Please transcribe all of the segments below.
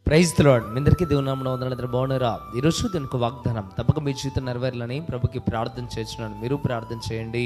praise lord మీ అందరికీ దేవుని నామమున వందనాలు అందరూ బాగున్నారా ఈరోజు దీనికి వాగ్దానం తప్పక మీ జీవితం నెరవేరాలని ప్రభుకి ప్రార్థన చేస్తున్నాను మీరు ప్రార్థన చేయండి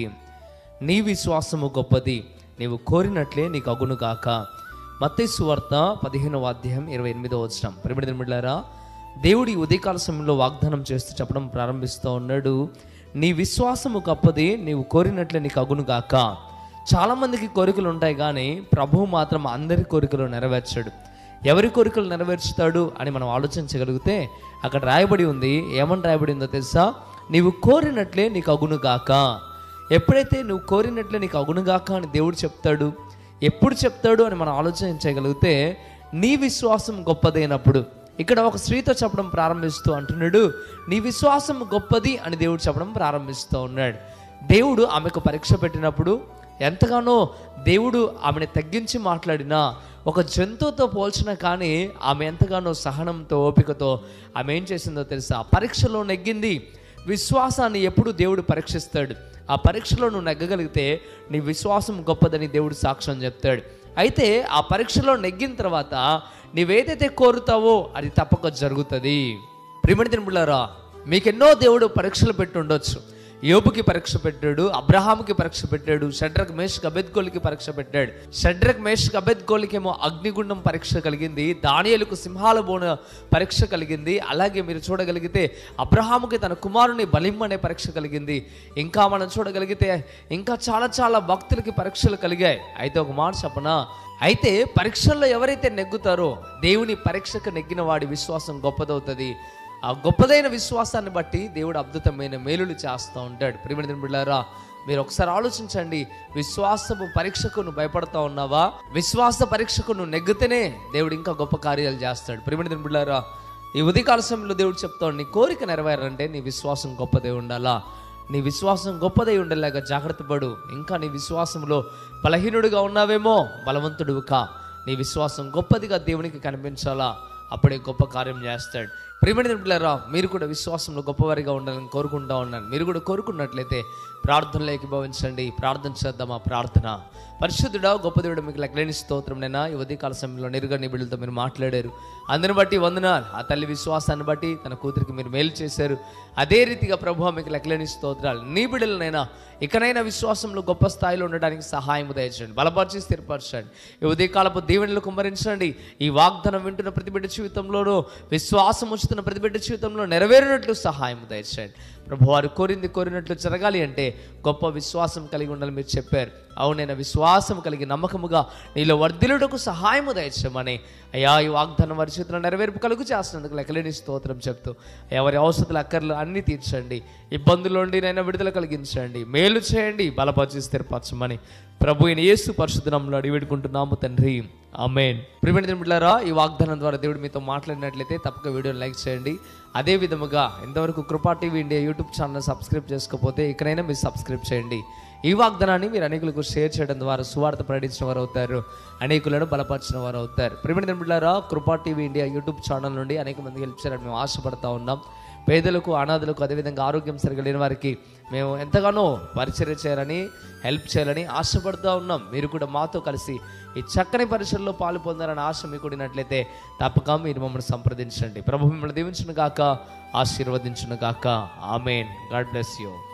నీ విశ్వాసము గొప్పది నీవు కోరినట్లే నీకు అగును గాక మత్తయి సువార్త పదిహేనవ అధ్యాయం ఇరవై ఎనిమిదో వచ్చిన ప్రిమిడి మిళ్ళారా దేవుడి ఉదయకాల సమయంలో వాగ్దానం చేస్తూ చెప్పడం ప్రారంభిస్తూ ఉన్నాడు నీ విశ్వాసము గొప్పది నీవు కోరినట్లే నీకు అగును గాక చాలా మందికి కోరికలు ఉంటాయి కానీ ప్రభువు మాత్రం అందరి కోరికలు నెరవేర్చాడు ఎవరి కోరికలు నెరవేర్చుతాడు అని మనం ఆలోచించగలిగితే అక్కడ రాయబడి ఉంది ఏమని రాయబడి ఉందో తెలుసా నీవు కోరినట్లే నీకు అగునుగాక ఎప్పుడైతే నువ్వు కోరినట్లే నీకు అగునుగాక అని దేవుడు చెప్తాడు ఎప్పుడు చెప్తాడు అని మనం ఆలోచించగలిగితే నీ విశ్వాసం గొప్పదైనప్పుడు ఇక్కడ ఒక స్త్రీతో చెప్పడం ప్రారంభిస్తూ అంటున్నాడు నీ విశ్వాసం గొప్పది అని దేవుడు చెప్పడం ప్రారంభిస్తూ ఉన్నాడు దేవుడు ఆమెకు పరీక్ష పెట్టినప్పుడు ఎంతగానో దేవుడు ఆమెను తగ్గించి మాట్లాడినా ఒక జంతువుతో పోల్చిన కానీ ఆమె ఎంతగానో సహనంతో ఓపికతో ఆమె ఏం చేసిందో తెలుసా పరీక్షలో నెగ్గింది విశ్వాసాన్ని ఎప్పుడు దేవుడు పరీక్షిస్తాడు ఆ పరీక్షలో నువ్వు నెగ్గగలిగితే నీ విశ్వాసం గొప్పదని దేవుడు సాక్ష్యం చెప్తాడు అయితే ఆ పరీక్షలో నెగ్గిన తర్వాత నీవేదైతే కోరుతావో అది తప్పక జరుగుతుంది ప్రిమణి తిరుమలారా మీకెన్నో దేవుడు పరీక్షలు పెట్టి ఉండొచ్చు యోబుకి పరీక్ష పెట్టాడు అబ్రహాముకి పరీక్ష పెట్టాడు షడ్రక్ మేషక్ అబెద్గోలికి పరీక్ష పెట్టాడు షడ్రక్ మేషక్ అబెద్గోలికి ఏమో అగ్నిగుండం పరీక్ష కలిగింది దానియలకు సింహాల బోన పరీక్ష కలిగింది అలాగే మీరు చూడగలిగితే అబ్రహాముకి తన కుమారుని బలిమ్మనే పరీక్ష కలిగింది ఇంకా మనం చూడగలిగితే ఇంకా చాలా చాలా భక్తులకి పరీక్షలు కలిగాయి అయితే ఒక మాట చెప్పనా అయితే పరీక్షల్లో ఎవరైతే నెగ్గుతారో దేవుని పరీక్షకు నెగ్గిన వాడి విశ్వాసం గొప్పదవుతుంది ఆ గొప్పదైన విశ్వాసాన్ని బట్టి దేవుడు అద్భుతమైన మేలులు చేస్తూ ఉంటాడు ప్రియమైన బిడ్డారా మీరు ఒకసారి ఆలోచించండి విశ్వాసపు పరీక్షకు నువ్వు భయపడతా ఉన్నావా విశ్వాస పరీక్షకు నువ్వు నెగ్గితేనే దేవుడు ఇంకా గొప్ప కార్యాలు చేస్తాడు ప్రియమైన బిడ్డారా ఈ ఉదయకాల సమయంలో దేవుడు చెప్తాడు నీ కోరిక నెరవేరంటే నీ విశ్వాసం గొప్పదే ఉండాలా నీ విశ్వాసం గొప్పదై ఉండలేక జాగ్రత్త పడు ఇంకా నీ విశ్వాసంలో బలహీనుడిగా ఉన్నావేమో బలవంతుడు కా నీ విశ్వాసం గొప్పదిగా దేవునికి కనిపించాలా అప్పుడే గొప్ప కార్యం చేస్తాడు ప్రియమైన పిల్లరా మీరు కూడా విశ్వాసంలో గొప్పవారిగా ఉండాలని కోరుకుంటా ఉన్నాను మీరు కూడా కోరుకున్నట్లయితే ప్రార్థనలో ఏకీభవించండి ప్రార్థన చేద్దామా ప్రార్థన పరిశుద్ధుడా గొప్ప దేవుడు మీకు లెక్కలేని స్తోత్రం నైనా ఈ ఉదయకాల సమయంలో నిరుగా నీ బిడ్డలతో మీరు మాట్లాడారు అందరిని బట్టి వందనాలు ఆ తల్లి విశ్వాసాన్ని బట్టి తన కూతురికి మీరు మేలు చేశారు అదే రీతిగా ప్రభు మీకు లెక్కలేని స్తోత్రాలు నీ బిడ్డలనైనా ఇకనైనా విశ్వాసంలో గొప్ప స్థాయిలో ఉండడానికి సహాయం దయచండి బలపరిచి స్థిరపరచండి ఈ ఉదయకాలపు దీవెనలు కుమ్మరించండి ఈ వాగ్దానం వింటున్న ప్రతి బిడ్డ జీవితంలోనూ విశ్వాసం ఉంచుతున్న ప్రతి బిడ్డ జీవితంలో నెరవేరినట్లు సహాయం దయచండి ప్రభు వారు కోరింది కోరినట్లు జరగాలి అంటే గొప్ప విశ్వాసం కలిగి ఉండాలని మీరు చెప్పారు అవునైనా విశ్వాసం కలిగి నమ్మకముగా నీలో వర్ధిలుటకు సహాయము దయచమని అయ్యా ఈ వాగ్దానం వారి చేతిలో నెరవేర్పు కలుగు చేస్తున్నందుకు లెక్కలేని స్తోత్రం చెప్తూ ఎవరి అవసరాలు అక్కర్లు అన్నీ తీర్చండి ఇబ్బందుల నుండి నైనా విడుదల కలిగించండి మేలు చేయండి బలపరిచి స్థిరపరచమని ప్రభు అయిన యేసు పరిశుద్ధనంలో అడిగి పెట్టుకుంటున్నాము తండ్రి ఆమెన్ ప్రిమిణ బిడ్డారా ఈ వాగ్దానం ద్వారా దేవుడు మీతో మాట్లాడినట్లయితే తప్పక వీడియోని లైక్ చేయండి అదే విధముగా ఇంతవరకు Kripa TV India YouTube channel subscribe చేసుకోకపోతే ఇక్కడైనా మీరు సబ్స్క్రైబ్ చేయండి ఈ వాగ్దానాన్ని మీరు అనేకులకు షేర్ చేయడం ద్వారా సువార్త ప్రకటించిన వారు అవుతారు అనేకులను బలపరిచిన వారు అవుతారు ప్రిమిణ బిడ్డారా కృపా టీవీ ఇండియా యూట్యూబ్ ఛానల్ నుండి అనేక మంది హెల్ప్ చేయాలని మేము ఆశపడతా ఉన్నాం పేదలకు అనాథలకు అదేవిధంగా ఆరోగ్యం సరిగా లేని వారికి మేము ఎంతగానో పరిచర్య చేయాలని హెల్ప్ చేయాలని ఆశపడుతూ ఉన్నాం మీరు కూడా మాతో కలిసి ఈ చక్కని పరిచయలో పాలు పొందాలని ఆశ మీకు ఉన్నట్లయితే తప్పక మీరు మమ్మల్ని సంప్రదించండి ప్రభు మిమ్మల్ని దీవించును గాక ఆశీర్వదించును గాక ఆమెన్ గాడ్ బ్లెస్ యూ